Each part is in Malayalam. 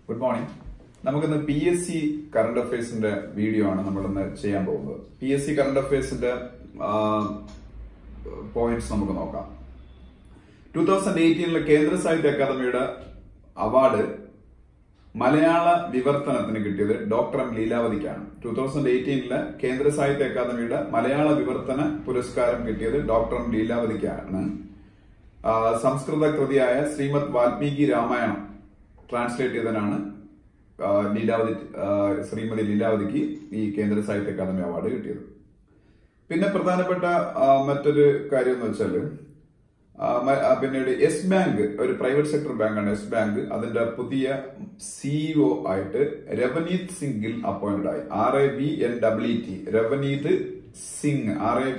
ഗുഡ് മോർണിംഗ് നമുക്കിന്ന് പി എസ് സി കറണ്ട് അഫയേഴ്സിന്റെ വീഡിയോ ആണ് നമ്മളിന്ന് ചെയ്യാൻ പോകുന്നത് പി എസ് സി കറണ്ട് അഫയേഴ്സിന്റെ പോയിന്റ്സ് നമുക്ക് നോക്കാം ടൂ തൗസൻഡ് എയ്റ്റീനിലെ കേന്ദ്ര സാഹിത്യ അക്കാദമിയുടെ അവാർഡ് മലയാള വിവർത്തനത്തിന് കിട്ടിയത് ഡോക്ടർ എം ലീലാവതിക്കാണ് ടൂ തൗസൻഡ് എയ്റ്റീനിലെ കേന്ദ്ര സാഹിത്യ അക്കാദമിയുടെ മലയാള വിവർത്തന പുരസ്കാരം കിട്ടിയത് ഡോക്ടർ എം ലീലാവതിക്കാണ് ആ, സംസ്കൃത കൃതിയായ ശ്രീമദ് വാൽമീകി രാമായണം ട്രാൻസ്ലേറ്റ് ചെയ്തതിനാണ് ആ, ലീലാവതി ആ, ശ്രീമതി ലീലാവതിക്ക് ഈ കേന്ദ്ര സാഹിത്യ അക്കാദമി അവാർഡ് കിട്ടിയത് പിന്നെ പ്രധാനപ്പെട്ട ആ, മറ്റൊരു കാര്യം എന്ന് വെച്ചാല് ആ, മ- ആ, പിന്നീട് യെസ് ബാങ്ക് ഒരു പ്രൈവറ്റ് സെക്ടർ ബാങ്കാണ് യെസ് ബാങ്ക് അതിന്റെ പുതിയ സിഇഒ ആയിട്ട് രവനീത് സിംഗ് ഗിൽ അപ്പോയിന്റഡ് ആയി R A V N W T Ravneet Singh R A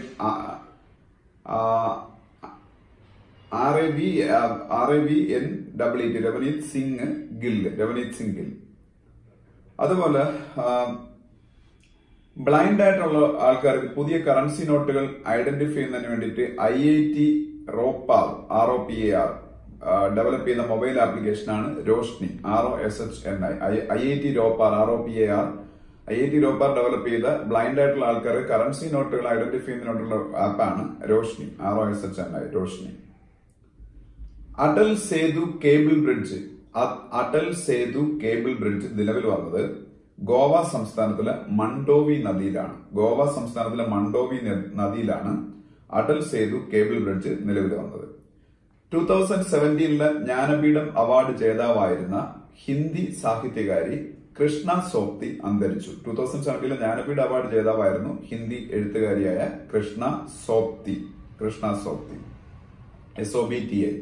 R A V R A V N W T Ravneet Singh Gill Ravneet Singh Gill അതുപോലെ ആ, ബ്ലൈൻഡ് ആയിട്ടുള്ള ആൾക്കാർക്ക് പുതിയ കറൻസി നോട്ടുകൾ ഐഡന്റിഫൈ ചെയ്യുന്നതിന് വേണ്ടിയിട്ട് I I T Ropar R O P A R develop ചെയ്യുന്ന മൊബൈൽ ആപ്ലിക്കേഷനാണ് Roshni R O S H N I I I T Ropar R O P A R I I T Ropar develop ചെയ്ത ബ്ലൈൻഡ് ആയിട്ടുള്ള ആൾക്കാർ കറൻസി നോട്ടുകൾ ഐഡന്റിഫൈ ചെയ്യുന്നതിനുള്ള ആപ്പാണ് Roshni R O S H N I Roshni Atal Setu cable bridge അ- അടൽ സേതു കേബിൾ ബ്രിഡ്ജ് നിലവിൽ വന്നത് ഗോവ സംസ്ഥാനത്തിലെ മണ്ടോവി നദിയിലാണ് ഗോവ സംസ്ഥാനത്തിലെ മണ്ടോവി ന- നദിയിലാണ് അടൽ സേതു കേബിൾ ബ്രിഡ്ജ് നിലവിൽ വന്നത് ടൂ തൗസൻഡ് സെവൻറ്റീനിലെ ജ്ഞാനപീഠം അവാർഡ് ജേതാവായിരുന്ന ഹിന്ദി സാഹിത്യകാരി കൃഷ്ണ സോപ്തി അന്തരിച്ചു ടൂ തൗസൻഡ് സെവൻറ്റീനിലെ ജ്ഞാനപീഠ അവാർഡ് ജേതാവായിരുന്നു ഹിന്ദി എഴുത്തുകാരിയായ Krishna Sobti Krishna Sobti S O B T I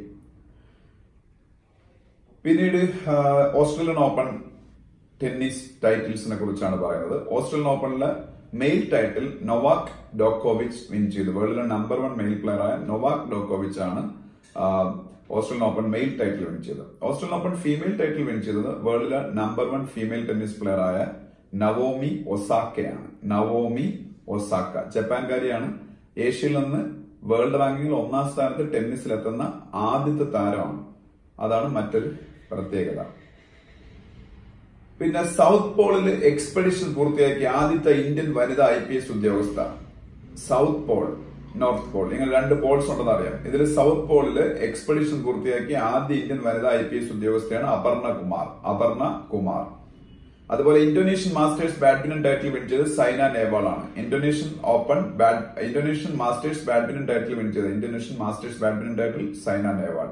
പിന്നീട് ആ, ഓസ്ട്രേലിയൻ ഓപ്പൺ ടെന്നീസ് ടൈറ്റിൽസിനെ കുറിച്ചാണ് പറയുന്നത് ഓസ്ട്രേലിയൻ ഓപ്പണിലെ മെയിൽ ടൈറ്റിൽ നൊവാക് ഡോക്കോവിച്ച് വിൻ ചെയ്തു വേൾഡിലെ നമ്പർ വൺ മെയിൽ പ്ലെയർ ആയ നൊവാക് ഡോക്കോവിച്ച് ആണ് ആ, Australian Open male title win ചെയ്തത് Australian Open female title win ചെയ്തത് വേൾഡിലെ number one female tennis player ആയ നവോമി ഒസാക്കയാണ് നവോമി ഒസാക്ക ജപ്പാൻകാരിയാണ് ഏഷ്യയിൽ നിന്ന് വേൾഡ് റാങ്കിങ്ങിൽ ഒന്നാം സ്ഥാനത്ത് ടെന്നീസിലെത്തുന്ന ആദ്യത്തെ താരമാണ് അതാണ് മറ്റൊരു പ്രത്യേകത പിന്നെ സൗത്ത് പോളിൽ എക്സ്പെഡിഷൻ പൂർത്തിയാക്കിയ ആദ്യത്തെ ഇന്ത്യൻ വനിതാ ഐ പി എസ് ഉദ്യോഗസ്ഥ സൗത്ത് പോൾ നോർത്ത് പോൾ നിങ്ങൾ രണ്ട് പോൾസ് ഉണ്ടെന്ന് അറിയാം ഇതിൽ സൗത്ത് പോളിൽ എക്സ്പെഡിഷൻ പൂർത്തിയാക്കിയ ആദ്യ ഇന്ത്യൻ വനിതാ ഐ പി എസ് ഉദ്യോഗസ്ഥയാണ് അപർണ കുമാർ അപർണ കുമാർ അതുപോലെ Indonesian Masters badminton title win ചെയ്തത് സൈന നേവാൾ ആണ് Indonesian Open bad Indonesian Masters badminton title win ചെയ്തത് Indonesian Masters badminton title Saina Nehwal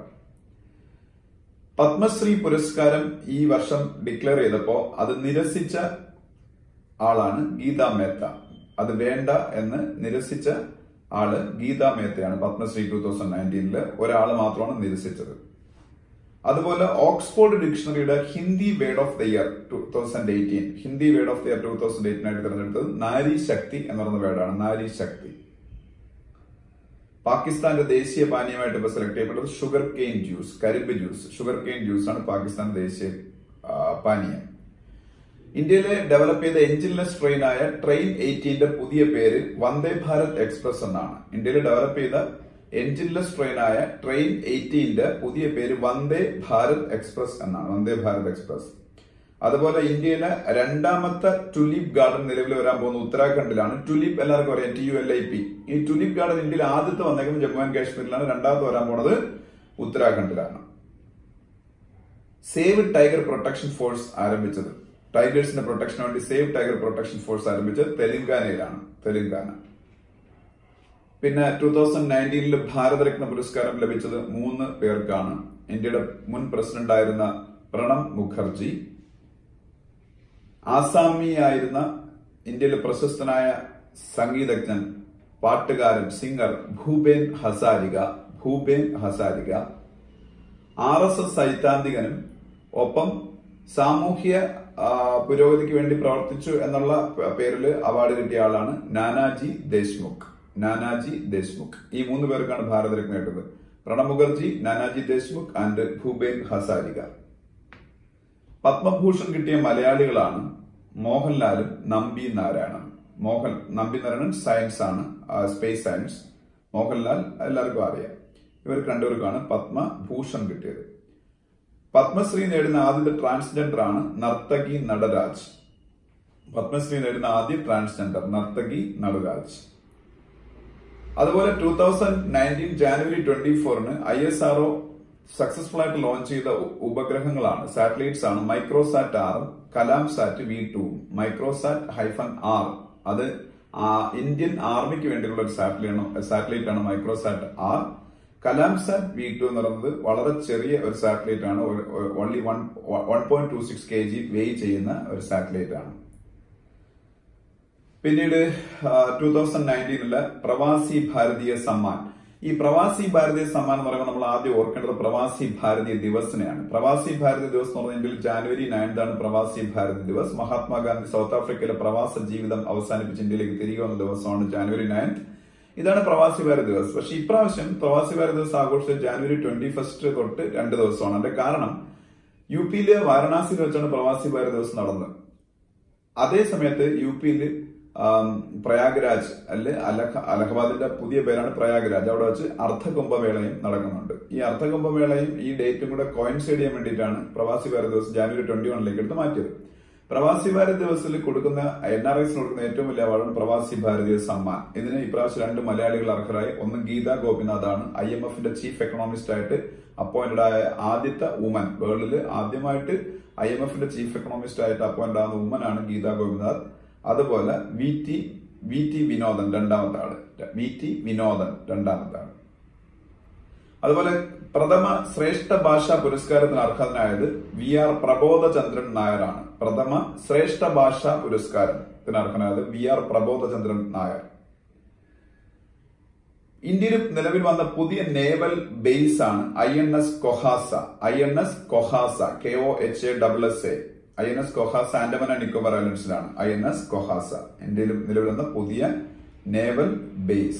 Padma Shri പുരസ്കാരം ഈ വർഷം ഡിക്ലെയർ ചെയ്തപ്പോ അത് നിരസിച്ച ആളാണ് ഗീത മേത്ത അത് വേണ്ട എന്ന് നിരസിച്ച ആള് ഗീത മേത്തയാണ് പത്മശ്രീ ടൂ തൗസൻഡ് നയൻറ്റീനില് ഒരാൾ മാത്രമാണ് നിരസിച്ചത് അതുപോലെ ഓക്സ്ഫോർഡ് ഡിക്ഷണറിയുടെ Hindi word of the year two thousand eighteen Hindi word of the year two thousand eighteen ആയിട്ട് തിരഞ്ഞെടുത്തത് നാരി ശക്തി എന്ന് പറയുന്ന വേർഡാണ് നാരി ശക്തി പാകിസ്ഥാന്റെ ദേശീയ പാനീയമായിട്ട് ഇപ്പൊ സെലക്ട് ചെയ്യപ്പെട്ടത് ഷുഗർ കെയിൻ ജ്യൂസ് കരിമ്പ് ജ്യൂസ് ഷുഗർ കെയിൻ ജ്യൂസ് ആണ് പാകിസ്ഥാന്റെ ദേശീയ ആ, പാനീയം ഇന്ത്യയിലെ ഡെവലപ്പ് ചെയ്ത എഞ്ചിൻലെസ് ട്രെയിനായ ട്രെയിൻ എയ്റ്റീന്റെ പുതിയ പേര് വന്ദേ ഭാരത് എക്സ്പ്രസ് എന്നാണ് ഇന്ത്യയിൽ ഡെവലപ്പ് ചെയ്ത എഞ്ചിൻലെസ് ട്രെയിനായ ട്രെയിൻ എയ്റ്റീന്റെ പുതിയ പേര് വന്ദേ ഭാരത് എക്സ്പ്രസ് എന്നാണ് വന്ദേ ഭാരത് എക്സ്പ്രസ് അതുപോലെ ഇന്ത്യയിലെ രണ്ടാമത്തെ ടുലിപ്പ് ഗാർഡൻ നിലവിൽ വരാൻ പോകുന്ന ഉത്തരാഖണ്ഡിലാണ് ടുലിപ്പ് എല്ലാവർക്കും അറിയാം T U L I P ഈ ടുലിപ്പ് ഗാർഡൻ ഇന്ത്യയിൽ ആദ്യത്തെ വന്നേക്കുന്നത് ജമ്മു ആൻഡ് കാശ്മീരിലാണ് രണ്ടാമത്തെ വരാൻ പോണത് ഉത്തരാഖണ്ഡിലാണ് സേവ് ടൈഗർ പ്രൊട്ടക്ഷൻ ഫോഴ്സ് ആരംഭിച്ചത് ടൈഗേഴ്സിന്റെ പ്രൊട്ടക്ഷന് വേണ്ടി സേവ് ടൈഗർ പ്രൊട്ടക്ഷൻ ഫോഴ്സ് ആരംഭിച്ചത് തെലങ്കാനയിലാണ് തെലങ്കാന പിന്നെ ടൂ തൗസൻഡ് നയൻറ്റീനിൽ ഭാരതരത്ന പുരസ്കാരം ലഭിച്ചത് മൂന്ന് പേർക്കാണ് ഇന്ത്യയുടെ മുൻ പ്രസിഡന്റ് ആയിരുന്ന പ്രണബ് മുഖർജി ആസാമിയായിരുന്ന ഇന്ത്യയിലെ പ്രശസ്തനായ സംഗീതജ്ഞൻ പാട്ടുകാരൻ singer Bhupen Hazarika Bhupen Hazarika R S S സൈദ്ധാന്തികനും ഒപ്പം സാമൂഹ്യ ആ, പുരോഗതിക്ക് വേണ്ടി പ്രവർത്തിച്ചു എന്നുള്ള പേരിൽ അവാർഡ് കിട്ടിയ ആളാണ് നാനാജി ദേശ്മുഖ് നാനാജി ദേശ്മുഖ് ഈ മൂന്ന് പേർക്കാണ് ഭാരതരത്ന കിട്ടുന്നത് പ്രണബ് മുഖർജി നാനാജി ദേശ്മുഖ് ആൻഡ് ഭൂപേൻ ഹസാരിക പത്മഭൂഷൺ കിട്ടിയ മലയാളികളാണ് മോഹൻലാലും നമ്പി നാരായണനും മോഹൻ നമ്പി നാരായണൻ സയൻസ് ആണ് ആ, സ്പേസ് സയൻസ് മോഹൻലാൽ എല്ലാവർക്കും അറിയാം ഇവർക്ക് രണ്ടുപേർക്കാണ് പത്മഭൂഷൺ കിട്ടിയത് പത്മശ്രീ നേടുന്ന ആദ്യത്തെ ട്രാൻസ്ജെൻഡർ ആണ് നർത്തകി നടരാജ് പത്മശ്രീ നേടുന്ന ആദ്യ ട്രാൻസ്ജെൻഡർ നർത്തകി നടരാജ് അതുപോലെ two thousand nineteen January twenty ഫോറിന് ഐ എസ് ആർഒ സക്സസ്ഫുൾ ആയിട്ട് ലോഞ്ച് ചെയ്ത ഉ- ഉപഗ്രഹങ്ങളാണ് സാറ്റലൈറ്റ്സ് ആണ് Microsat R Kalam sat V two Microsat hyphen R അത് ആ ഇന്ത്യൻ ആർമിക്ക് വേണ്ടിയുള്ള ഒരു സാറ്റലൈറ്റ് സാറ്റലൈറ്റ് ആണ് Microsat R Kalam sat V two എന്ന് പറയുന്നത് വളരെ ചെറിയ ഒരു സാറ്റലൈറ്റ് ആണ് only one one point two six K G weigh ചെയ്യുന്ന ഒരു സാറ്റലൈറ്റ് ആണ് പിന്നീട് ടൂ തൗസൻഡ് നയൻറ്റീനിലെ പ്രവാസി ഭാരതീയ സമ്മാൻ ഈ പ്രവാസി ഭാരതീയ സമ്മാൻ എന്ന് പറയുമ്പോൾ നമ്മൾ ആദ്യം ഓർക്കേണ്ടത് പ്രവാസി ഭാരതീയ ദിവസിനെയാണ് പ്രവാസി ഭാരതീയ ദിവസ് എന്ന് പറഞ്ഞാൽ ഇന്ത്യയിൽ ജാനുവരി നയൻത് ആണ് പ്രവാസി ഭാരതീയ ദിവസ് മഹാത്മാഗാന്ധി സൗത്ത് ആഫ്രിക്കയിലെ പ്രവാസ ജീവിതം അവസാനിപ്പിച്ച് ഇന്ത്യയിലേക്ക് തിരികെ വന്ന ദിവസമാണ് ജാനുവരി നയൻത് ഇതാണ് പ്രവാസി ഭാരത ദിവസ് പക്ഷെ ഇപ്രാവശ്യം പ്രവാസി ഭാരത ദിവസം ആഘോഷിച്ചത് ജാനുവരി ട്വന്റി ഫസ്റ്റ് തൊട്ട് രണ്ട് ദിവസമാണ് അതിന്റെ കാരണം യു പിയിലെ വാരണാസിയിൽ വെച്ചാണ് പ്രവാസി ഭാരത ദിവസം നടന്നത് അതേ സമയത്ത് യു പിയിൽ പ്രയാഗ്രാജ് അല്ലെ അലഹ അലഹബാദിന്റെ പുതിയ പേരാണ് പ്രയാഗ്രാജ് അവിടെ വെച്ച് അർദ്ധകുംഭമേളയും നടക്കുന്നുണ്ട് ഈ അർദ്ധകുംഭമേളയും ഈ ഡേറ്റും കൂടെ കോയിൻസൈഡ് ചെയ്യാൻ വേണ്ടിയിട്ടാണ് പ്രവാസി ഭാരത ദിവസം ജാനുവരി ട്വന്റി വണ്ണിലേക്ക് എടുത്ത് മാറ്റിയത് പ്രവാസി ഭാരത് ദിവസത്തിൽ കൊടുക്കുന്ന എൻ ആർ ഐസിന് കൊടുക്കുന്ന ഏറ്റവും വലിയ അവാർഡാണ് പ്രവാസി ഭാരതീയ സമ്മാൻ ഇതിന് ഇപ്രാവശ്യം രണ്ട് മലയാളികൾ അർഹരായി ഒന്ന് ഗീത ഗോപിനാഥ് ആണ് ഐ എം എഫിന്റെ ചീഫ് എക്കണോമിസ്റ്റ് ആയിട്ട് അപ്പോയിന്റഡ് ആയ ആദ്യത്തെ വുമൻ വേൾഡിൽ ആദ്യമായിട്ട് ഐ എം എഫിന്റെ ചീഫ് എക്കണോമിസ്റ്റ് ആയിട്ട് അപ്പോയിന്റ് ആവുന്ന വുമൻ ആണ് ഗീത ഗോപിനാഥ് അതുപോലെ V T V T Vinodan രണ്ടാമത്തെ ആള് വി ടി വിനോദൻ രണ്ടാമത്തെ ആള് അതുപോലെ പ്രഥമ ശ്രേഷ്ഠ ഭാഷാ പുരസ്കാരത്തിന് അർഹനായത് വി ആർ പ്രബോധചന്ദ്രൻ നായരാണ് പ്രഥമ ശ്രേഷ്ഠ ഭാഷാ പുരസ്കാരത്തിന് അർഹനായത് വി ആർ പ്രബോധചന്ദ്രൻ നായർ ഇന്ത്യയിൽ നിലവിൽ വന്ന പുതിയ നേവൽ ബേസ് ആണ് I N S Kohassa I N S Kohassa K O H A double S A I N S Kohassa Andaman and Nicobar ഐലൻഡ്സിലാണ് ഐ എൻ എസ് കൊഹാസ ഇന്ത്യയിൽ നിലവിൽ വന്ന പുതിയ നേവൽ ബേസ്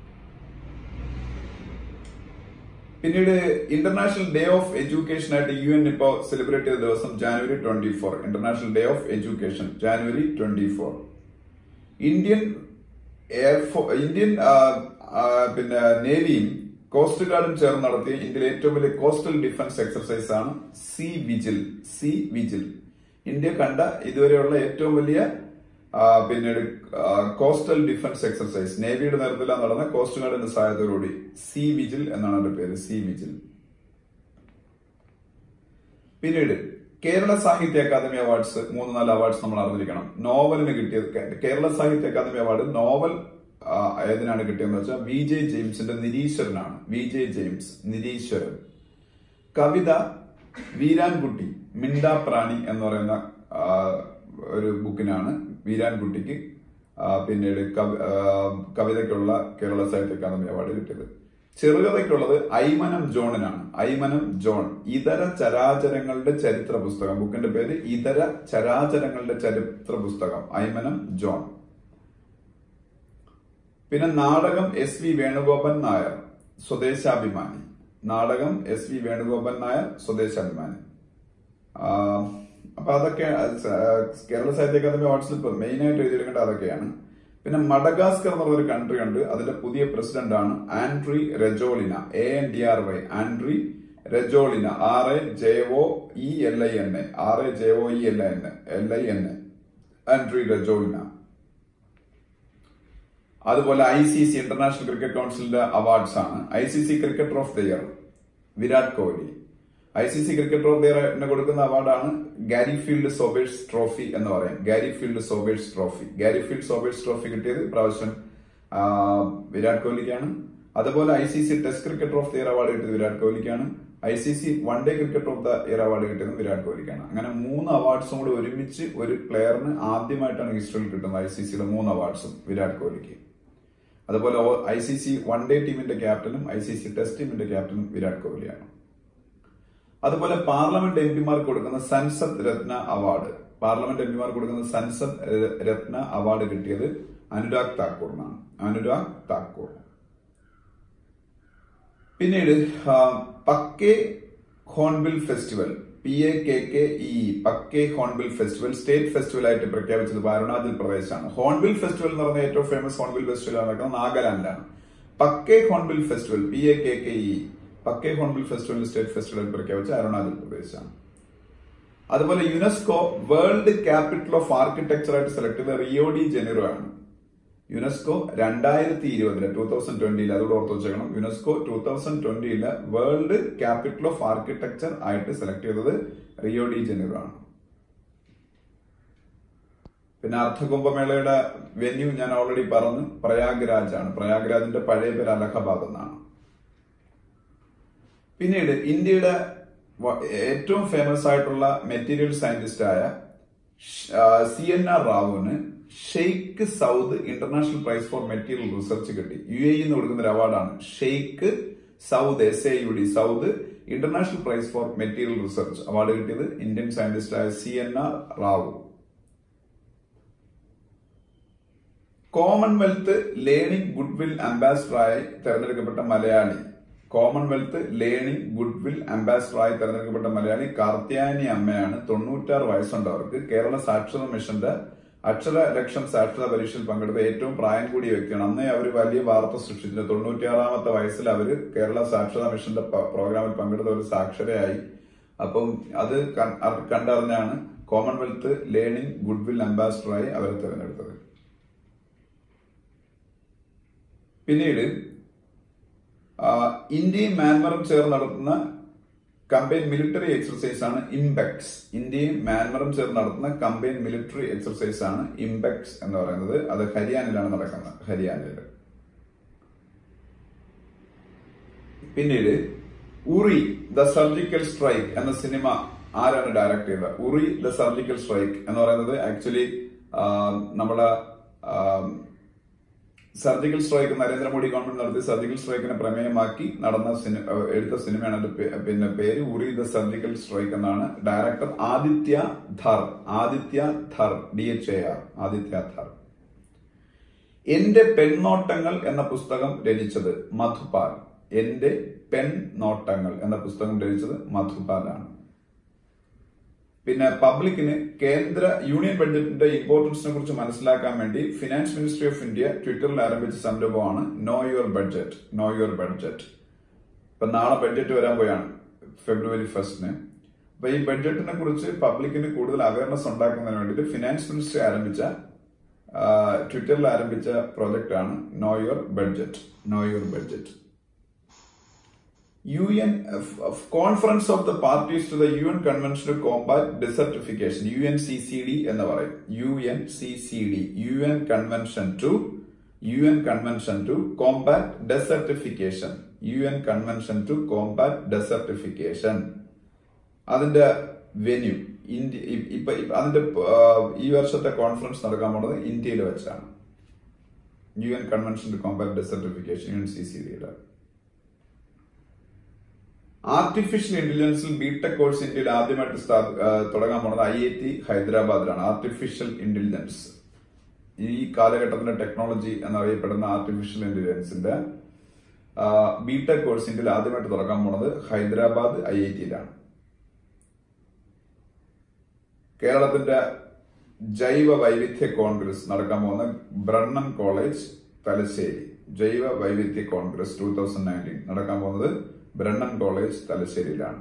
പിന്നീട് ഇന്റർനാഷണൽ ഡേ ഓഫ് എഡ്യൂക്കേഷൻ ആയിട്ട് യു എൻ ഇപ്പോ സെലിബ്രേറ്റ് ചെയ്ത ദിവസം January twenty four International Day of Education January twenty four Indian എയർഫോ ഇന്ത്യൻ ആ, ആ, പിന്നെ നേവിയും കോസ്റ്റ് ഗാർഡും ചേർന്ന് നടത്തിയ ഇന്ത്യയിലെ ഏറ്റവും വലിയ കോസ്റ്റൽ ഡിഫൻസ് എക്സർസൈസ് ആണ് sea vigil sea vigil India കണ്ട ഇതുവരെയുള്ള ഏറ്റവും വലിയ ആ, പിന്നീട് കോസ്റ്റൽ ഡിഫൻസ് എക്സർസൈസ് നേവിയുടെ നേതൃത്വത്തിലാണ് നടന്ന കോസ്റ്റ് ഗാർഡിന്റെ സഹായത്തോടുകൂടി സി വിജിൽ എന്നാണ് അതിന്റെ പേര് സി വിജിൽ പിന്നീട് കേരള സാഹിത്യ അക്കാദമി അവാർഡ്സ് മൂന്ന് നാല് അവാർഡ്സ് നമ്മൾ അറിഞ്ഞിരിക്കണം നോവലിന് കിട്ടിയത് കേ- കേരള സാഹിത്യ അക്കാദമി അവാർഡ് നോവൽ ആ, ഏതിനാണ് കിട്ടിയതെന്ന് വെച്ചാൽ വി ജെ ജെയിംസിന്റെ നിരീശ്വരനാണ് വി ജെ ജെയിംസ് നിരീശ്വരൻ കവിത വീരാൻകുട്ടി മിണ്ടാപ്രാണി എന്ന് പറയുന്ന ആ, ഒരു ബുക്കിനാണ് വീരാൻകുട്ടിക്ക് ആ, പിന്നീട് കവി- ആ, കവിതയ്ക്കുള്ള കേരള സാഹിത്യ അക്കാദമി അവാർഡ് കിട്ടിയത് ചെറുകഥയ്ക്കുള്ളത് ഐമനം ജോണിനാണ് ഐമനം ജോൺ ഇതര ചരാചരങ്ങളുടെ ചരിത്ര പുസ്തകം ബുക്കിന്റെ പേര് ഇതര ചരാചരങ്ങളുടെ ചരിത്ര പുസ്തകം ഐമനം ജോൺ പിന്നെ നാടകം എസ് വി വേണുഗോപൻ നായർ സ്വദേശാഭിമാനി നാടകം എസ് വി വേണുഗോപൻ നായർ സ്വദേശാഭിമാനി ആ, അപ്പൊ അതൊക്കെ അത് സ- കേരള സാഹിത്യ അക്കാദമി അവാർഡ്സിൽ ഇപ്പൊ മെയിൻ ആയിട്ട് എഴുതിയെടുക്കേണ്ട അതൊക്കെയാണ് പിന്നെ മഡഗാസ്കർ എന്ന് പറഞ്ഞൊരു കൺട്രി ഉണ്ട് അതിന്റെ പുതിയ പ്രസിഡന്റ് ആണ് Andry Rajoelina A N D R Y Andry Rajoelina R A J O E L I N A R A J O E L I N L I N A Andry Rajoelina അതുപോലെ I C C international cricket കൗൺസിലിന്റെ അവാർഡ്സ് ആണ് I C C cricketer of the year Virat Kohli I C C cricketer of the ഇയറിന് കൊടുക്കുന്ന അവാർഡാണ് ഗാരി ഫീൽഡ് സോബേഴ്സ് ട്രോഫി എന്ന് പറയും Gary Garfield Sobers trophy Garfield Sobers trophy കിട്ടിയത് ഇപ്രാവശ്യം ആ, വിരാട് കോഹ്ലിക്കാണ് അതുപോലെ I C C Test cricketer of the year award കിട്ടിയത് വിരാട് കോഹ്ലിക്കാണ് I C C one day cricketer of the year award കിട്ടിയത് വിരാട് കോഹ്ലിക്കാണ് അങ്ങനെ മൂന്ന് അവാർഡ്സും കൂടി ഒരുമിച്ച് ഒരു പ്ലെയറിന് ആദ്യമായിട്ടാണ് ഹിസ്റ്ററിയിൽ കിട്ടുന്നത് ഐ സി സിയിലെ മൂന്ന് അവാർഡ്സും വിരാട് കോഹ്ലിക്ക് അതുപോലെ I C C one day ടീമിന്റെ ക്യാപ്റ്റനും ഐ സി സി ടെസ്റ്റ് ടീമിന്റെ ക്യാപ്റ്റനും വിരാട് കോഹ്ലിയാണ് അതുപോലെ പാർലമെന്റ് എം പിമാർക്ക് കൊടുക്കുന്ന Sansad Ratna award parliament M പിമാർക്ക് കൊടുക്കുന്ന സൻസദ് ര- രത്ന അവാർഡ് കിട്ടിയത് അനുരാഗ് താക്കൂറിനാണ് അനുരാഗ് താക്കൂർ പിന്നീട് ആ, Pakke hornbill festival P A K K E Pakke hornbill festival state festival ആയിട്ട് പ്രഖ്യാപിച്ചത് അരുണാചൽ പ്രദേശാണ് ഹോൺബിൽ ഫെസ്റ്റിവൽ എന്ന് പറഞ്ഞ ഏറ്റവും ഫേമസ് ഹോൺബിൽ ഫെസ്റ്റിവൽ നടക്കുന്നത് നാഗാലാൻഡിലാണ് Pakke hornbill festival P A K K E Pakke hornbill festival state festival പ്രഖ്യാപിച്ച അരുണാചൽ പ്രദേശാണ് അതുപോലെ UNESCO world capital of architecture ആയിട്ട് സെലക്ട് ചെയ്ത റിയോ ഡി ജെനിറോ ആണ് യുനെസ്കോ രണ്ടായിരത്തി ഇരുപതില് ടൂ തൗസൻഡ് ട്വന്റിയിൽ അതോട് ഓർത്ത് വെച്ചേക്കണം യുനെസ്കോ ടൂ തൗസൻഡ് ട്വന്റിയില് വേൾഡ് ക്യാപിറ്റൽ ഓഫ് ആർക്കിടെക്ചർ ആയിട്ട് സെലക്ട് ചെയ്തത് റിയോ ഡി ജെനിറോ ആണ് പിന്നെ അർദ്ധകുംഭമേളയുടെ വെന്യൂ ഞാൻ ഓൾറെഡി പറഞ്ഞു പ്രയാഗ്രാജ് ആണ് പ്രയാഗ്രാജിന്റെ പഴയ പേര് അലഹബാദ് എന്നാണ് പിന്നീട് ഇന്ത്യയുടെ വ- ഏറ്റവും ഫേമസ് ആയിട്ടുള്ള മെറ്റീരിയൽ സയന്റിസ്റ്റ് ആയ സി എൻ ആർ റാവുവിന് Sheikh Saud International Prize for Material Research കിട്ടി യു എ നിന്ന് കൊടുക്കുന്ന ഒരു അവാർഡാണ് Sheikh Saud S A U D Saud International Prize for Material Research award കിട്ടിയത് ഇന്ത്യൻ സയന്റിസ്റ്റ് ആയ C N R Rao Commonwealth learning goodwill അംബാസിഡറായി തെരഞ്ഞെടുക്കപ്പെട്ട മലയാളി കോമൺവെൽത്ത് ലേണിംഗ് ഗുഡ്വിൽ അംബാസിഡറായി തെരഞ്ഞെടുക്കപ്പെട്ട മലയാളി കാർത്തിയാനി അമ്മയാണ് തൊണ്ണൂറ്റാറ് വയസ്സുണ്ട് അവർക്ക് കേരള സാക്ഷരത മിഷന്റെ അക്ഷര ലക്ഷം സാക്ഷരതാ പരീക്ഷയിൽ പങ്കെടുത്ത ഏറ്റവും പ്രായം കൂടിയ വ്യക്തിയാണ് അന്നേ അവർ വലിയ വാർത്ത സൃഷ്ടിച്ചിട്ടുണ്ട് തൊണ്ണൂറ്റിയാറാമത്തെ വയസ്സിൽ അവർ കേരള സാക്ഷരതാ മിഷന്റെ പ- പ്രോഗ്രാമിൽ പങ്കെടുത്ത ഒരു സാക്ഷരയായി അപ്പം അത് കൺ- അത് കണ്ടറിഞ്ഞാണ് കോമൺവെൽത്ത് ലേണിംഗ് ഗുഡ്വിൽ അംബാസിഡറായി അവരെ തിരഞ്ഞെടുത്തത് പിന്നീട് ആ, ഇന്ത്യയും മ്യാൻമറും ചേർന്ന് നടത്തുന്ന കമ്പൈൻ മിലിറ്ററി എക്സർസൈസ് ആണ് ഇംപെക്സ് ഇന്ത്യയും മ്യാൻമറും ചേർന്ന് നടത്തുന്ന കമ്പൈൻ മിലിറ്ററി എക്സർസൈസ് ആണ് ഇംപെക്സ് എന്ന് പറയുന്നത് അത് ഹരിയാനയിലാണ് നടക്കുന്നത് ഹരിയാനയിൽ പിന്നീട് ഉറി ദ സർജിക്കൽ സ്ട്രൈക്ക് എന്ന സിനിമ ആരാണ് ഡയറക്ട് ചെയ്തത് ഉറി ദ സർജിക്കൽ സ്ട്രൈക്ക് എന്ന് പറയുന്നത് ആക്ച്വലി നമ്മുടെ സർജിക്കൽ സ്ട്രൈക്ക് നരേന്ദ്രമോദി ഗവൺമെന്റ് നടത്തിയ സർജിക്കൽ സ്ട്രൈക്കിനെ പ്രമേയമാക്കി നടന്ന സിനി- ഏഹ് എടുത്ത സിനിമയാണ് അതിന്റെ പേ- പിന്നെ പേര് ഉറി ദ സർജിക്കൽ സ്ട്രൈക്ക് എന്നാണ് director Aditya Dhar Aditya Dhar D H A R Aditya Dhar എന്റെ പെൺനോട്ടങ്ങൾ എന്ന പുസ്തകം രചിച്ചത് മധുപാൽ എന്റെ പെൺനോട്ടങ്ങൾ എന്ന പുസ്തകം രചിച്ചത് മധുപാലാണ് പിന്നെ പബ്ലിക്കിന് കേന്ദ്ര യൂണിയൻ ബഡ്ജറ്റിന്റെ ഇമ്പോർട്ടൻസിനെ കുറിച്ച് മനസ്സിലാക്കാൻ വേണ്ടി ഫിനാൻസ് മിനിസ്ട്രി ഓഫ് ഇന്ത്യ ട്വിറ്ററിൽ ആരംഭിച്ച സംരംഭമാണ് know your budget no your budget ഇപ്പൊ നാളെ ബഡ്ജറ്റ് വരാൻ പോയാണ് ഫെബ്രുവരി ഫസ്റ്റിന് അപ്പൊ ഈ ബഡ്ജറ്റിനെ കുറിച്ച് പബ്ലിക്കിന് കൂടുതൽ അവയർനെസ് ഉണ്ടാക്കുന്നതിന് വേണ്ടിയിട്ട് ഫിനാൻസ് മിനിസ്ട്രി ആരംഭിച്ച ആ, ട്വിറ്ററിൽ ആരംഭിച്ച പ്രോജക്റ്റ് ആണ് no your budget no your budget U N conference of the parties to the U N convention to combat desertification U N C C D എന്ന് പറയും U N C C D U N convention to U N convention to combat desertification U N convention to combat desertification അതിന്റെ വെന്യൂ ഇന്ത്യ ഇ- ഇപ്പൊ ഇപ്പൊ അതിന്റെ ആ, ഈ വർഷത്തെ കോൺഫറൻസ് നടക്കാൻ പോകുന്നത് ഇന്ത്യയിൽ വെച്ചാണ് U N convention to combat desertification U N C C ഡിയുടെ ആർട്ടിഫിഷ്യൽ ഇന്റലിജൻസിൽ ബിടെക് കോഴ്സ് ഇന്ത്യയിൽ ആദ്യമായിട്ട് സ്ഥാപ- ആ, തുടങ്ങാൻ പോകുന്നത് ഐ ഐ ടി ഹൈദരാബാദിലാണ് ആർട്ടിഫിഷ്യൽ ഇന്റലിജൻസ് ഈ കാലഘട്ടത്തിന്റെ ടെക്നോളജി എന്നറിയപ്പെടുന്ന ആർട്ടിഫിഷ്യൽ ഇന്റലിജൻസിന്റെ ബിടെക് കോഴ്സ് ഇന്ത്യയിൽ ആദ്യമായിട്ട് തുടങ്ങാൻ പോകുന്നത് ഹൈദരാബാദ് ഐ ഐ ടിയിലാണ് കേരളത്തിന്റെ ജൈവ വൈവിധ്യ കോൺഗ്രസ് നടക്കാൻ പോകുന്ന ബ്രണ്ണൻ കോളേജ് തലശ്ശേരി ജൈവ വൈവിധ്യ കോൺഗ്രസ് ടൂ തൗസൻഡ് നയൻറ്റീൻ നടക്കാൻ പോകുന്നത് ബ്രണ്ണൻ കോളേജ് തലശ്ശേരിയിലാണ്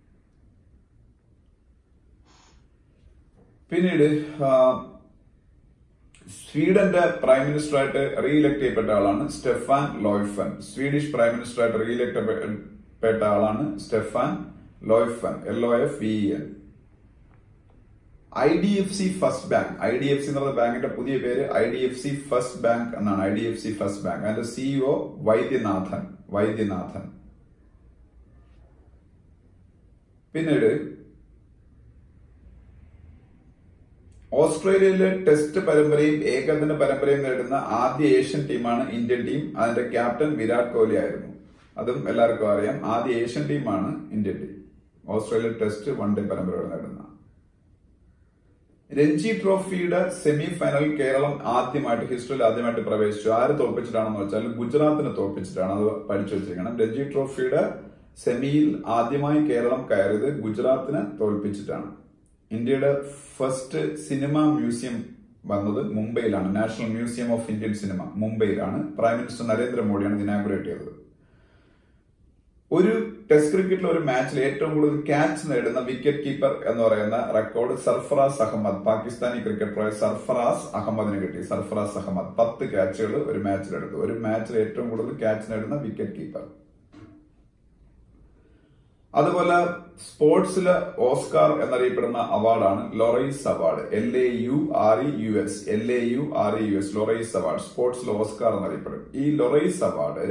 പിന്നീട് ആ, സ്വീഡന്റെ പ്രൈം മിനിസ്റ്റർ ആയിട്ട് റീഇലക്ട് ചെയ്യപ്പെട്ട ആളാണ് Stefan Lofven Swedish prime minister ആയിട്ട് റീഇലക്ട് ചെയ്യപ്പെട്ട ആളാണ് Stefan Lofven L O F E N I D F C first bank I D F C എന്നുള്ള ബാങ്കിന്റെ പുതിയ പേര് I D F C first bank എന്നാണ് I D F C first bank അതിന്റെ സിഇഒ വൈദ്യനാഥൻ വൈദ്യനാഥൻ പിന്നീട് ഓസ്ട്രേലിയയിലെ ടെസ്റ്റ് പരമ്പരയും ഏകദിന പരമ്പരയും നേടുന്ന ആദ്യ ഏഷ്യൻ ടീമാണ് ഇന്ത്യൻ ടീം അതിന്റെ ക്യാപ്റ്റൻ വിരാട് കോഹ്ലി ആയിരുന്നു അതും എല്ലാവർക്കും അറിയാം ആദ്യ ഏഷ്യൻ ടീമാണ് Indian team Australia test one day പരമ്പരകൾ നേടുന്ന രഞ്ജി ട്രോഫിയുടെ സെമി ഫൈനൽ കേരളം ആദ്യമായിട്ട് ഹിസ്റ്ററിയിൽ ആദ്യമായിട്ട് പ്രവേശിച്ചു ആര് തോൽപ്പിച്ചിട്ടാണെന്ന് വെച്ചാൽ ഗുജറാത്തിനെ തോൽപ്പിച്ചിട്ടാണ് അത് പഠിച്ചു വെച്ചിരിക്കണം രഞ്ജി ട്രോഫിയുടെ സെമിയിൽ ആദ്യമായി കേരളം കയറിയത് ഗുജറാത്തിനെ തോൽപ്പിച്ചിട്ടാണ് ഇന്ത്യയുടെ ഫസ്റ്റ് സിനിമ മ്യൂസിയം വന്നത് മുംബൈയിലാണ് national museum of Indian cinema മുംബൈയിലാണ് പ്രൈം മിനിസ്റ്റർ നരേന്ദ്രമോദിയാണ് ഇത് ഇനാഗുറേറ്റ് ചെയ്തത് ഒരു ടെസ്റ്റ് ക്രിക്കറ്റിൽ ഒരു മാച്ചിൽ ഏറ്റവും കൂടുതൽ ക്യാച്ച് നേടുന്ന വിക്കറ്റ് കീപ്പർ എന്ന് പറയുന്ന റെക്കോർഡ് സർഫറാസ് അഹമ്മദ് പാകിസ്ഥാനി ക്രിക്കറ്ററായ സർഫറാസ് അഹമ്മദിന് കിട്ടി സർഫറാസ് അഹമ്മദ് പത്ത് ക്യാച്ചുകൾ ഒരു മാച്ചിലെടുത്തു ഒരു മാച്ചിൽ ഏറ്റവും കൂടുതൽ ക്യാച്ച് നേടുന്ന വിക്കറ്റ് കീപ്പർ അതുപോലെ സ്പോർട്സില് ഓസ്കാർ എന്നറിയപ്പെടുന്ന അവാർഡാണ് Laureus award L A U R E U S L A U R E U S Laureus award സ്പോർട്സിൽ ഓസ്കാർ എന്നറിയപ്പെടും ഈ ലൊറൈസ് അവാർഡ്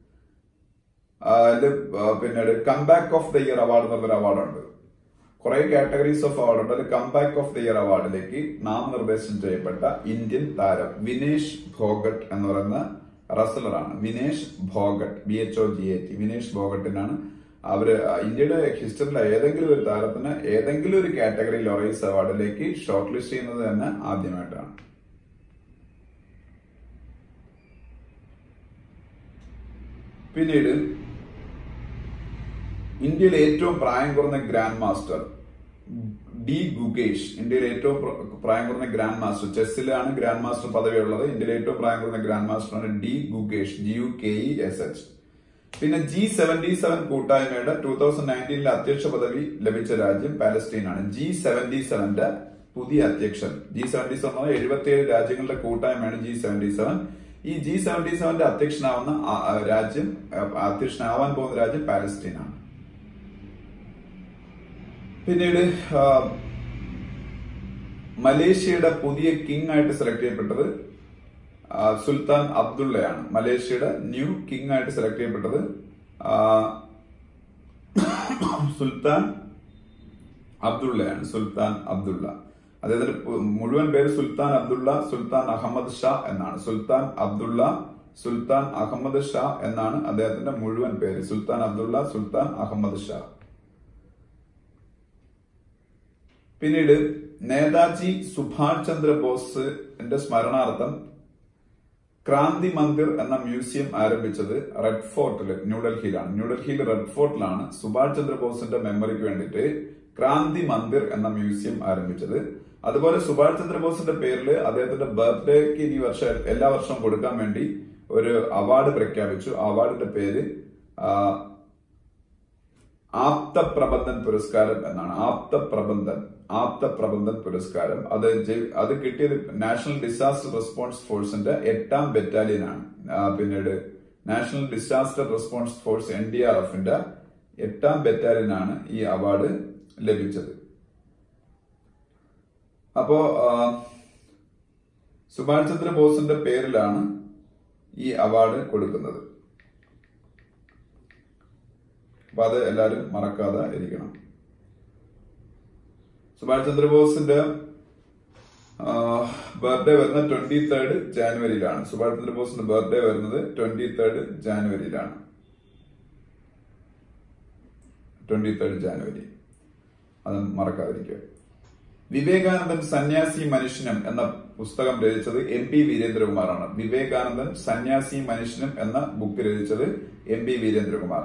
പിന്നീട് comeback of the year award എന്നൊരു അവാർഡുണ്ട് കുറെ കാറ്റഗറീസ് ഓഫ് അവാർഡ് ഉണ്ട് അതിൽ കംബാക്ക് ഓഫ് ദ ഇയർ അവാർഡിലേക്ക് നാമനിർദ്ദേശം ചെയ്യപ്പെട്ട ഇന്ത്യൻ താരം വിനേഷ് ഭോഗട്ട് എന്ന് പറയുന്ന റസലറാണ് Vinesh Phogat B H O G A T Vinesh ഭോഗട്ടിനാണ് അവര് ഇന്ത്യയുടെ ഹിസ്റ്ററിയിലെ ഏതെങ്കിലും ഒരു താരത്തിന് ഏതെങ്കിലും ഒരു കാറ്റഗറി ലൊറൈസ് അവാർഡിലേക്ക് ഷോർട്ട് ലിസ്റ്റ് ചെയ്യുന്നത് തന്നെ ആദ്യമായിട്ടാണ് പിന്നീട് ഇന്ത്യയിലെ ഏറ്റവും പ്രായം കുറഞ്ഞ ഗ്രാൻഡ് മാസ്റ്റർ ഡി ഗുഗേഷ് ഇന്ത്യയിലെ ഏറ്റവും പ്രായം കുറഞ്ഞ ഗ്രാൻഡ് മാസ്റ്റർ ചെസ്സിലാണ് ഗ്രാൻഡ് മാസ്റ്റർ പദവിയുള്ളത് ഇന്ത്യയിലെ ഏറ്റവും പ്രായം കുറഞ്ഞ ഗ്രാൻഡ് മാസ്റ്ററാണ് D Gukesh G U K E S H പിന്നെ ജി സെവന്റി സെവൻ കൂട്ടായ്മയുടെ ടൂ തൗസൻഡ് നയൻറ്റീനിലെ അധ്യക്ഷ പദവി ലഭിച്ച രാജ്യം പാലസ്റ്റീനാണ് ജി സെവന്റി സെവന്റെ പുതിയ അധ്യക്ഷൻ ജി സെവന്റി സെവൻ എഴുപത്തിയേഴ് രാജ്യങ്ങളുടെ കൂട്ടായ്മയാണ് ജി സെവന്റി സെവൻ ഈ ജി സെവന്റി സെവന്റെ അധ്യക്ഷനാവുന്ന രാജ്യം അധ്യക്ഷനാവാൻ പോകുന്ന രാജ്യം പാലസ്റ്റീനാണ് പിന്നീട് മലേഷ്യയുടെ പുതിയ കിങ് ആയിട്ട് സെലക്ട് ചെയ്യപ്പെട്ടത് സുൽത്താൻ അബ്ദുള്ളയാണ് മലേഷ്യയുടെ ന്യൂ കിങ് ആയിട്ട് സെലക്ട് ചെയ്യപ്പെട്ടത് സുൽത്താൻ അബ്ദുള്ളയാണ് സുൽത്താൻ അബ്ദുള്ള അദ്ദേഹത്തിന്റെ മുഴുവൻ പേര് സുൽത്താൻ അബ്ദുള്ള സുൽത്താൻ അഹമ്മദ് ഷാ എന്നാണ് സുൽത്താൻ അബ്ദുള്ള സുൽത്താൻ അഹമ്മദ് ഷാ എന്നാണ് അദ്ദേഹത്തിന്റെ മുഴുവൻ പേര് സുൽത്താൻ അബ്ദുള്ള സുൽത്താൻ അഹമ്മദ് ഷാ പിന്നീട് നേതാജി സുഭാഷ് ചന്ദ്ര ബോസിന്റെ സ്മരണാർത്ഥം ക്രാന്തി മന്ദിർ എന്ന മ്യൂസിയം ആരംഭിച്ചത് റെഡ് ഫോർട്ടിൽ ന്യൂഡൽഹിയിലാണ് ന്യൂഡൽഹിയിൽ റെഡ് ഫോർട്ടിലാണ് സുഭാഷ് ചന്ദ്രബോസിന്റെ മെമ്മറിക്ക് വേണ്ടിയിട്ട് ക്രാന്തി മന്ദിർ എന്ന മ്യൂസിയം ആരംഭിച്ചത് അതുപോലെ സുഭാഷ് ചന്ദ്രബോസിന്റെ പേരിൽ അദ്ദേഹത്തിന്റെ ബർത്ത്ഡേക്ക് ഈ വർഷം എല്ലാ വർഷവും കൊടുക്കാൻ വേണ്ടി ഒരു അവാർഡ് പ്രഖ്യാപിച്ചു അവാർഡിന്റെ പേര് ആപ്ത പ്രബന്ധൻ പുരസ്കാരം എന്നാണ് ആപ്ത പ്രബന്ധൻ ആപ്ത പ്രബന്ധൻ പുരസ്കാരം അത് അത് കിട്ടിയത് നാഷണൽ ഡിസാസ്റ്റർ റെസ്പോൺസ് ഫോഴ്സിന്റെ എട്ടാം ബറ്റാലിയനാണ് പിന്നീട് national disaster response force N D R എഫിന്റെ എട്ടാം ബറ്റാലിയനാണ് ഈ അവാർഡ് ലഭിച്ചത് അപ്പോ സുഭാഷ് ചന്ദ്ര ബോസിന്റെ പേരിലാണ് ഈ അവാർഡ് കൊടുക്കുന്നത് അപ്പൊ അത് എല്ലാവരും മറക്കാതെ ഇരിക്കണം സുഭാഷ് ചന്ദ്രബോസിന്റെ ബർത്ത്ഡേ വരുന്നത് ട്വന്റി തേർഡ് ജാനുവരിയിലാണ് സുഭാഷ് ചന്ദ്രബോസിന്റെ ബർത്ത്ഡേ വരുന്നത് ട്വന്റി തേർഡ് ജാനുവരിയിലാണ് ട്വന്റി തേർഡ് ജാനുവരി അത് മറക്കാതിരിക്കുക വിവേകാനന്ദൻ സന്യാസി മനുഷ്യനും എന്ന പുസ്തകം രചിച്ചത് എം പി വീരേന്ദ്രകുമാറാണ് വിവേകാനന്ദൻ സന്യാസി മനുഷ്യനും എന്ന ബുക്ക് രചിച്ചത് M P Veerendrakumar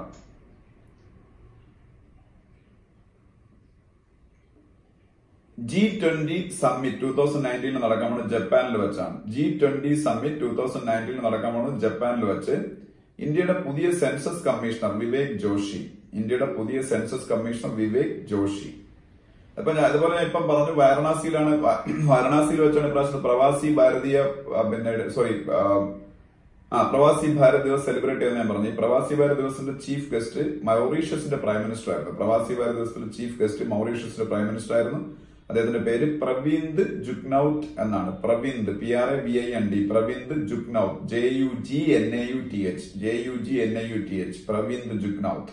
G twenty summit two thousand നയൻറ്റീനിൽ നടക്കാൻ പോകുന്നത് ജപ്പാനിൽ വെച്ചാണ് G twenty summit two thousand നയൻറ്റീനിൽ നടക്കാൻ പോകുന്നത് ജപ്പാനിൽ വെച്ച് ഇന്ത്യയുടെ പുതിയ സെൻസസ് കമ്മീഷണർ വിവേക് ജോഷി ഇന്ത്യയുടെ പുതിയ സെൻസസ് കമ്മീഷണർ വിവേക് ജോഷി അപ്പൊ ഞാൻ അതുപോലെ ഞാൻ ഇപ്പം പറഞ്ഞു വാരണാസിയിലാണ് വാരണാസിയിൽ വെച്ചാണ് ഇപ്രാവശ്യം പ്രവാസി ഭാരതീയ പിന്നെ സോറി ആ പ്രവാസി ഭാരത് ദിവസ് സെലിബ്രേറ്റ് ചെയ്യുന്ന ഞാൻ പറഞ്ഞു ഈ പ്രവാസി ഭാരത് ദിവസിന്റെ ചീഫ് ഗസ്റ്റ് മൗറീഷ്യസിന്റെ പ്രൈം മിനിസ്റ്റർ ആയിരുന്നു പ്രവാസി ഭാരത് ദിവസത്തിന്റെ ചീഫ് ഗസ്റ്റ് മൗറീഷ്യസിന്റെ പ്രൈം മിനിസ്റ്റർ ആയിരുന്നു അദ്ദേഹത്തിന്റെ പേര് പ്രവീന്ദ് ജുഗ്നൌത്ത് എന്നാണ് Pravind P R A V I N D Pravind Jugnauth J U G N A U T H J U G N A U T H Pravind Jugnauth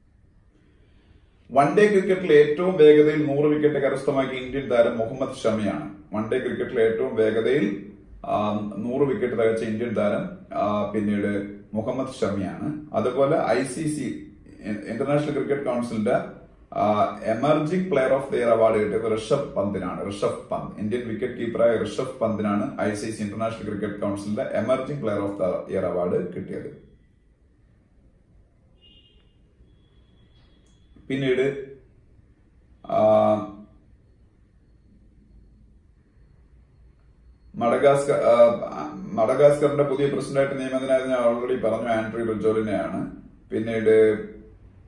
one day ക്രിക്കറ്റിൽ ഏറ്റവും വേഗതയിൽ നൂറ് വിക്കറ്റ് കരസ്ഥമാക്കിയ ഇന്ത്യൻ താരം മുഹമ്മദ് ഷമിയാണ് വൺ ഡേ ക്രിക്കറ്റിൽ ഏറ്റവും വേഗതയിൽ നൂറ് വിക്കറ്റ് തികച്ച ഇന്ത്യൻ താരം പിന്നീട് മുഹമ്മദ് ഷമിയാണ് അതുപോലെ I C C international cricket കൗൺസിലിന്റെ emerging player of the year award കിട്ടിയത് ഋഷഭ് പന്തിനാണ് ഋഷഭ് പന്ത് ഇന്ത്യൻ വിക്കറ്റ് കീപ്പറായ ഋഷഭ് പന്തിനാണ് I C C international cricket കൗൺസിലിന്റെ emerging player of the year award കിട്ടിയത് പിന്നീട് മഡഗാസ്കർ മഡഗാസ്കറിന്റെ പുതിയ പ്രസിഡന്റായിട്ട് നിയമിതനായത് ഞാൻ ഓൾറെഡി പറഞ്ഞു ആൻഡ്രി റിജോലിനെയാണ് പിന്നീട്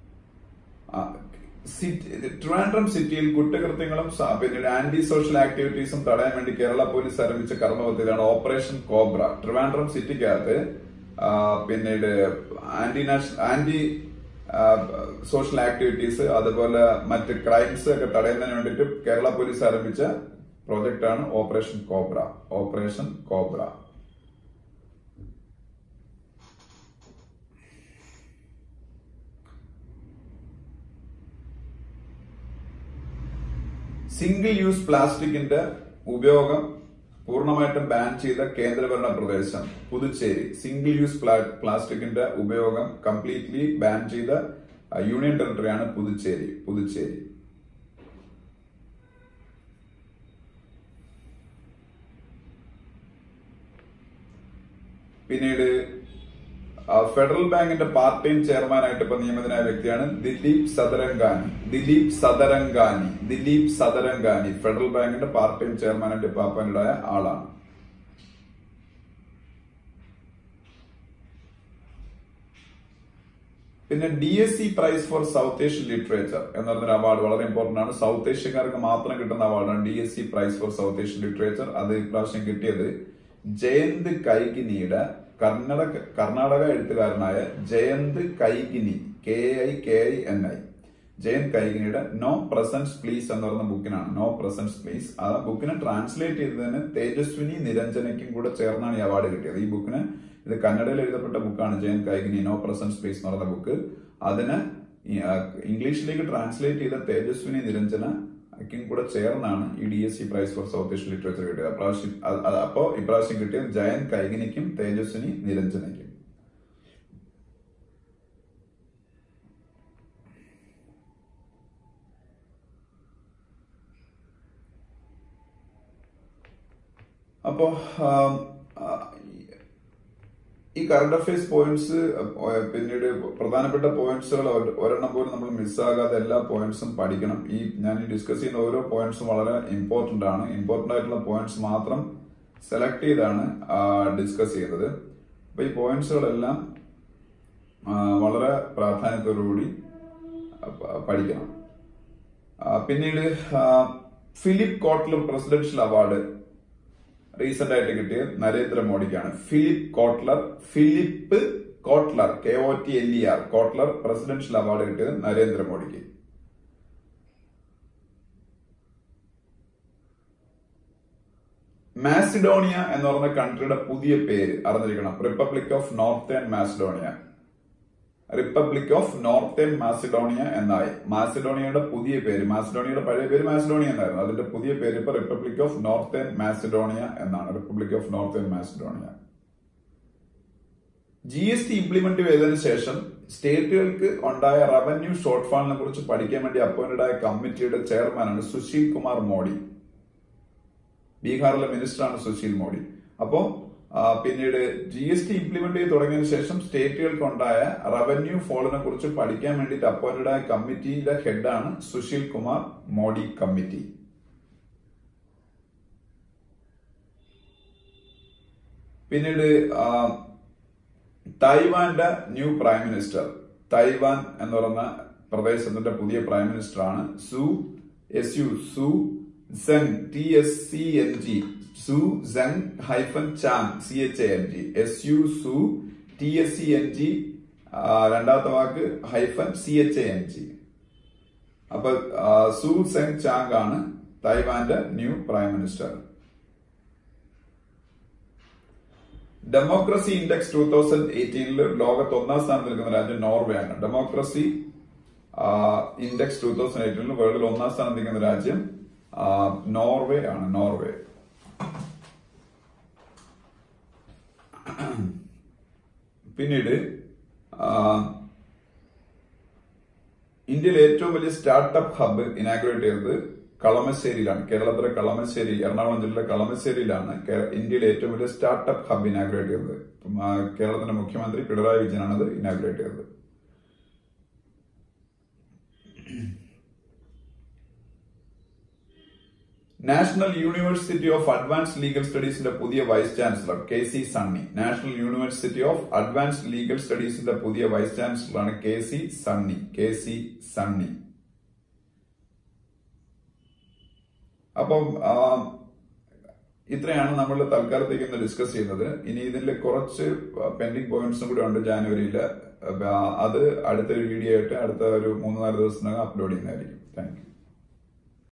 ആ, സിറ്റി ട്രിവാൻഡ്രം സിറ്റിയിൽ കുറ്റകൃത്യങ്ങളും സ- പിന്നീട് ആന്റി സോഷ്യൽ ആക്ടിവിറ്റീസും തടയാൻ വേണ്ടി കേരള പോലീസ് ആരംഭിച്ച കർമ്മപദ്ധതിയാണ് ഓപ്പറേഷൻ കോബ്ര ട്രിവാൻഡ്രം സിറ്റിക്കകത്ത് ആ, പിന്നീട് anti national anti social activities അതുപോലെ മറ്റ് ക്രൈംസ് ഒക്കെ തടയുന്നതിന് വേണ്ടിയിട്ട് കേരള പോലീസ് ആരംഭിച്ച പ്രോജക്റ്റാണ് operation cobra operation cobra single use പ്ലാസ്റ്റിക്കിന്റെ ഉപയോഗം പൂർണ്ണമായിട്ടും ബാൻ ചെയ്ത കേന്ദ്രഭരണ പ്രദേശം പുതുച്ചേരി സിംഗിൾ യൂസ് പ്ലാ- പ്ലാസ്റ്റിക്കിന്റെ ഉപയോഗം കംപ്ലീറ്റ്ലി ബാൻ ചെയ്ത ആ, യൂണിയൻ ടെറിട്ടറിയാണ് പുതുച്ചേരി പുതുച്ചേരി പിന്നീട് ആ, ഫെഡറൽ ബാങ്കിന്റെ പാർട്ട് ടൈം ചെയർമാനായിട്ട് ഇപ്പൊ നിയമിതനായ വ്യക്തിയാണ് ദിലീപ് സദരംഗാനി ദിലീപ് സദരംഗാനി ദിലീപ് സദരംഗാനി ഫെഡറൽ ബാങ്കിന്റെ പാർട്ട് ടൈം ചെയർമാനായിട്ട് ഇപ്പൊ അപ്പോയിന്റഡ് ആയ ആളാണ് പിന്നെ D S C prize for South Asian literature എന്ന് പറഞ്ഞൊരു അവാർഡ് വളരെ ഇമ്പോർട്ടന്റ് ആണ് സൗത്ത് ഏഷ്യക്കാർക്ക് മാത്രം കിട്ടുന്ന അവാർഡാണ് D S C prize for South Asian literature അത് ഇപ്രാവശ്യം കിട്ടിയത് ജയന്ത് കൈകിനിയുടെ കർണാടക കർണാടക എഴുത്തുകാരനായ Jayant Kaikini K I K I N I Jayant കൈകിനിയുടെ നോ പ്രസൻസ് പ്ലീസ് എന്ന് പറയുന്ന ബുക്കിനാണ് നോ പ്രസൻസ് പ്ലീസ് ആ ബുക്കിനെ ട്രാൻസ്ലേറ്റ് ചെയ്തതിന് തേജസ്വിനി നിരഞ്ജനയ്ക്കും കൂടെ ചേർന്നാണ് ഈ അവാർഡ് കിട്ടിയത് ഈ ബുക്കിന് ഇത് കന്നഡയിൽ എഴുതപ്പെട്ട ബുക്കാണ് Jayant Kaikini no presence please എന്ന് പറയുന്ന ബുക്ക് അതിന് ഈ, ആ, ഇംഗ്ലീഷിലേക്ക് ട്രാൻസ്ലേറ്റ് ചെയ്ത തേജസ്വിനി നിരഞ്ജന ക്കും കൂടെ ചേർന്നാണ് ഈ D S C prize for South Asian literature കിട്ടിയത് അപ്രാവശ്യം അത്- അത് അപ്പോ ഇപ്രാവശ്യം കിട്ടിയത് ജയന്ത് കൈകിനിക്കും തേജസ്വിനി നിരഞ്ജനയ്ക്കും അപ്പോ ആം, ആ, ഈ കറണ്ട് അഫയേഴ്സ് പോയിന്റ്സ് പിന്നീട് പ്രധാനപ്പെട്ട പോയിന്റ്സുകൾ ഒരെണ്ണം പോലും നമ്മൾ മിസ്സാകാതെ എല്ലാ പോയിന്റ്സും പഠിക്കണം ഈ ഞാൻ ഈ ഡിസ്കസ് ചെയ്യുന്ന ഓരോ പോയിന്റ്സും വളരെ ഇമ്പോർട്ടന്റ് ആണ് ഇമ്പോർട്ടന്റ് ആയിട്ടുള്ള പോയിന്റ്സ് മാത്രം സെലക്ട് ചെയ്താണ് ഡിസ്കസ് ചെയ്യുന്നത് അപ്പൊ ഈ പോയിന്റ്സുകളെല്ലാം ആ, വളരെ പ്രാധാന്യത്തോടുകൂടി ആ, പ- പഠിക്കണം ആ, പിന്നീട് ആ, Philip Kotler presidential award recent ആയിട്ട് കിട്ടിയത് നരേന്ദ്രമോദിക്കാണ് Philip Kotler Philip Kotler K O T L E R Kotler presidential award കിട്ടിയത് നരേന്ദ്രമോദിക്ക് മാസിഡോണിയ എന്ന് പറഞ്ഞ കൺട്രിയുടെ പുതിയ പേര് അറിഞ്ഞിരിക്കണം republic of northern Macedonia republic of northern Macedonia എന്നായി മാസിഡോണിയയുടെ പുതിയ പേര് മാസിഡോണിയയുടെ പഴയ പേര് മാസിഡോണിയ എന്നായിരുന്നു അതിന്റെ പുതിയ പേര് ഇപ്പൊ റിപ്പബ്ലിക് ഓഫ് നോർത്തേൺ മാസിഡോണിയ എന്നാണ് republic of northern Macedonia G S T implement ചെയ്തതിനു ശേഷം സ്റ്റേറ്റുകൾക്ക് ഉണ്ടായ റവന്യൂ ഷോർട്ട് ഫാളിനെ കുറിച്ച് പഠിക്കാൻ വേണ്ടി അപ്പോയിന്റഡ് ആയ കമ്മിറ്റിയുടെ ചെയർമാനാണ് സുശീൽ കുമാർ മോഡി ബീഹാറിലെ മിനിസ്റ്ററാണ് സുശീൽ മോഡി അപ്പോ ആ, പിന്നീട് ജി എസ് ടി ഇംപ്ലിമെന്റ് ചെയ്ത് തുടങ്ങിയതിനു ശേഷം സ്റ്റേറ്റുകൾക്കുണ്ടായ റവന്യൂ ഫോളിനെ കുറിച്ച് പഠിക്കാൻ വേണ്ടിയിട്ട് അപ്പോയിന്റഡ് ആയ കമ്മിറ്റിയുടെ ഹെഡാണ് സുശീൽ കുമാർ മോഡി കമ്മിറ്റി പിന്നീട് ആ, തായ്വാന്റെ ന്യൂ പ്രൈം മിനിസ്റ്റർ തായ്വാൻ എന്ന് പറയുന്ന പ്രദേശത്തിന്റെ പുതിയ പ്രൈം മിനിസ്റ്റർ ആണ് Su S U Su Tseng T S C N G Su Tseng hyphen Chang C H A N G S U Su T S C N G രണ്ടാമത്തെ വാക്ക് hyphen C H A N G അപ്പൊ ആ, സു സെങ് ചാങ് ആണ് തായ്വാന്റെ new prime minister democracy index two thousand എയ്റ്റീനിൽ ലോകത്ത് ഒന്നാം സ്ഥാനത്ത് നിൽക്കുന്ന രാജ്യം നോർവേ ആണ് ഡെമോക്രസി ഇൻഡെക്സ് ടൂ തൗസൻഡ് എയ്റ്റീനിൽ വേൾഡിൽ ഒന്നാം സ്ഥാനത്ത് നിൽക്കുന്ന രാജ്യം ആ, നോർവേ ആണ് നോർവേ പിന്നീട് ആ, ഇന്ത്യയിലെ ഏറ്റവും വലിയ സ്റ്റാർട്ടപ്പ് ഹബ്ബ് ഇനാഗ്രേറ്റ് ചെയ്തത് കളമശ്ശേരിയിലാണ് കേരളത്തിലെ കളമശ്ശേരി എറണാകുളം ജില്ലയിലെ കളമശ്ശേരിയിലാണ് കേ- ഇന്ത്യയിലെ ഏറ്റവും വലിയ സ്റ്റാർട്ടപ്പ് ഹബ്ബ് ഇനാഗ്രേറ്റ് ചെയ്തത് ഇപ്പം, ആ, കേരളത്തിന്റെ മുഖ്യമന്ത്രി പിണറായി വിജയനാണ് അത് ഇനാഗ്രേറ്റ് ചെയ്തത് national university of advanced legal സ്റ്റഡീസിന്റെ പുതിയ vice chancellor K C Sunny national university of advanced legal സ്റ്റഡീസിന്റെ പുതിയ വൈസ് ചാൻസലറാണ് K C Sunny K C Sunny അപ്പം ആ, ഇത്രയാണ് നമ്മൾ തൽക്കാലത്തേക്ക് ഇന്ന് ഡിസ്കസ് ചെയ്യുന്നത് ഇനി ഇതിൽ കുറച്ച് പെൻഡിങ് പോയിന്റ്സും കൂടി ഉണ്ട് ജാനുവരിയിൽ അത് അടുത്തൊരു വീഡിയോ ആയിട്ട് അടുത്ത ഒരു മൂന്ന് നാല് ദിവസത്തിനകം അപ്ലോഡ് ചെയ്യുന്നതായിരിക്കും താങ്ക് യു